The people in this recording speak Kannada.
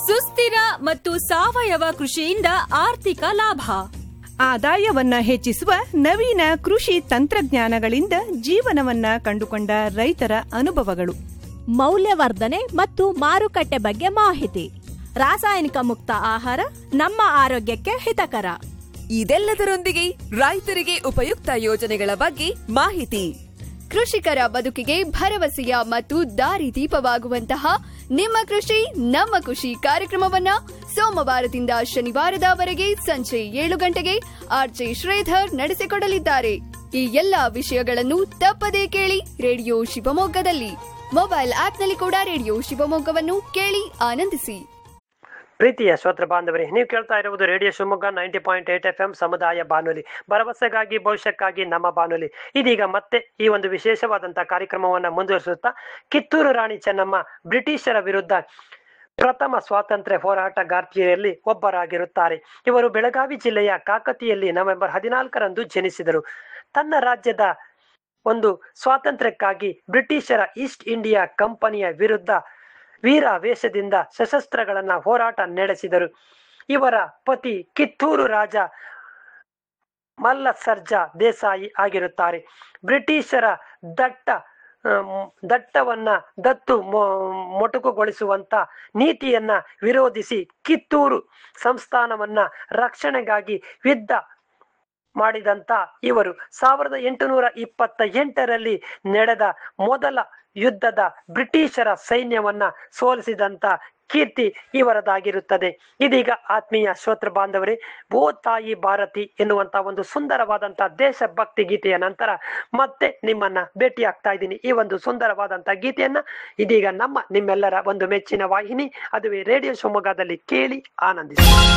ಸುಸ್ಥಿರ ಮತ್ತು ಸಾವಯವ ಕೃಷಿಯಿಂದ ಆರ್ಥಿಕ ಲಾಭ ಆದಾಯವನ್ನ ಹೆಚ್ಚಿಸುವ ನವೀನ ಕೃಷಿ ತಂತ್ರಜ್ಞಾನಗಳಿಂದ ಜೀವನವನ್ನ ಕಂಡುಕೊಂಡ ರೈತರ ಅನುಭವಗಳು ಮೌಲ್ಯವರ್ಧನೆ ಮತ್ತು ಮಾರುಕಟ್ಟೆ ಬಗ್ಗೆ ಮಾಹಿತಿ ರಾಸಾಯನಿಕ ಮುಕ್ತ ಆಹಾರ ನಮ್ಮ ಆರೋಗ್ಯಕ್ಕೆ ಹಿತಕರ ಇದೆಲ್ಲದರೊಂದಿಗೆ ರೈತರಿಗೆ ಉಪಯುಕ್ತ ಯೋಜನೆಗಳ ಬಗ್ಗೆ ಮಾಹಿತಿ ಕೃಷಿಕರ ಬದುಕಿಗೆ ಭರವಸೆಯ ಮತ್ತು ದಾರಿದೀಪವಾಗುವಂತಹ ನಿಮ್ಮ ಕೃಷಿ ನಮ್ಮ ಖುಷಿ ಕಾರ್ಯಕ್ರಮವನ್ನ ಸೋಮವಾರದಿಂದ ಶನಿವಾರದವರೆಗೆ ಸಂಜೆ ಏಳು ಗಂಟೆಗೆ ಆರ್ಜೆ ಶ್ರೀಧರ್ ನಡೆಸಿಕೊಡಲಿದ್ದಾರೆ ಈ ಎಲ್ಲಾ ವಿಷಯಗಳನ್ನು ತಪ್ಪದೇ ಕೇಳಿ ರೇಡಿಯೋ ಶಿವಮೊಗ್ಗದಲ್ಲಿ ಮೊಬೈಲ್ ಆಪ್ನಲ್ಲಿ ಕೂಡ ರೇಡಿಯೋ ಶಿವಮೊಗ್ಗವನ್ನು ಕೇಳಿ ಆನಂದಿಸಿ ಪ್ರೀತಿಯ ಶ್ರೋತೃ ಬಾಂಧವರೇ ನೀವು ಕೇಳ್ತಾ ಇರುವುದು radio Shivamogga ninety point eight F M ಸಮುದಾಯ ಬಾನುಲಿ ಭರವಸೆಗಾಗಿ ಭವಿಷ್ಯಕ್ಕಾಗಿ ನಮ್ಮ ಬಾನುಲಿ ಇದೀಗ ಮತ್ತೆ ಈ ಒಂದು ವಿಶೇಷವಾದಂತಹ ಕಾರ್ಯಕ್ರಮವನ್ನು ಮುಂದುವರಿಸುತ್ತಾ ಕಿತ್ತೂರು ರಾಣಿ ಚೆನ್ನಮ್ಮ ಬ್ರಿಟಿಷರ ವಿರುದ್ಧ ಪ್ರಥಮ ಸ್ವಾತಂತ್ರ್ಯ ಹೋರಾಟಗಾರ್ತಿಯರಲ್ಲಿ ಒಬ್ಬರಾಗಿರುತ್ತಾರೆ ಇವರು ಬೆಳಗಾವಿ ಜಿಲ್ಲೆಯ ಕಾಕತಿಯಲ್ಲಿ ನವೆಂಬರ್ ಹದಿನಾಲ್ಕರಂದು ಜನಿಸಿದರು ತನ್ನ ರಾಜ್ಯದ ಒಂದು ಸ್ವಾತಂತ್ರ್ಯಕ್ಕಾಗಿ ಬ್ರಿಟಿಷರ ಈಸ್ಟ್ ಇಂಡಿಯಾ ಕಂಪನಿಯ ವಿರುದ್ಧ ವೀರ ವೇಷದಿಂದ ಸಶಸ್ತ್ರಗಳನ್ನ ಹೋರಾಟ ನಡೆಸಿದರು ಇವರ ಪತಿ ಕಿತ್ತೂರು ರಾಜ ಮಲ್ಲ ಸರ್ಜಾ ದೇಸಾಯಿ ಆಗಿರುತ್ತಾರೆ ಬ್ರಿಟಿಷರ ದಟ್ಟ ಅಮ್, ದಟ್ಟವನ್ನ ದತ್ತು ಮೊ- ಮೊಟಕುಗೊಳಿಸುವಂತ ನೀತಿಯನ್ನ ವಿರೋಧಿಸಿ ಕಿತ್ತೂರು ಸಂಸ್ಥಾನವನ್ನ ರಕ್ಷಣೆಗಾಗಿ ಯುದ್ಧ ಮಾಡಿದಂತ ಇವರು ಸಾವಿರದ ಎಂಟುನೂರ ಇಪ್ಪತ್ತ ಎಂಟರಲ್ಲಿ ನಡೆದ ಮೊದಲ ಯುದ್ಧದ ಬ್ರಿಟಿಷರ ಸೈನ್ಯವನ್ನ ಸೋಲಿಸಿದಂತ ಕೀರ್ತಿ ಇವರದಾಗಿರುತ್ತದೆ ಇದೀಗ ಆತ್ಮೀಯ ಶ್ರೋತೃ ಬಾಂಧವರೇ ಓ ತಾಯಿ ಭಾರತಿ ಎನ್ನುವಂತ ಒಂದು ಸುಂದರವಾದಂತ ದೇಶಭಕ್ತಿ ಗೀತೆಯ ನಂತರ ಮತ್ತೆ ನಿಮ್ಮನ್ನ ಭೇಟಿ ಆಗ್ತಾ ಇದ್ದೀನಿ ಈ ಒಂದು ಸುಂದರವಾದಂತ ಗೀತೆಯನ್ನ ಇದೀಗ ನಮ್ಮ ನಿಮ್ಮೆಲ್ಲರ ಒಂದು ಮೆಚ್ಚಿನ ವಾಹಿನಿ ಅದುವೇ ರೇಡಿಯೋ ಶಿವಮೊಗ್ಗದಲ್ಲಿ ಕೇಳಿ ಆನಂದಿಸಿ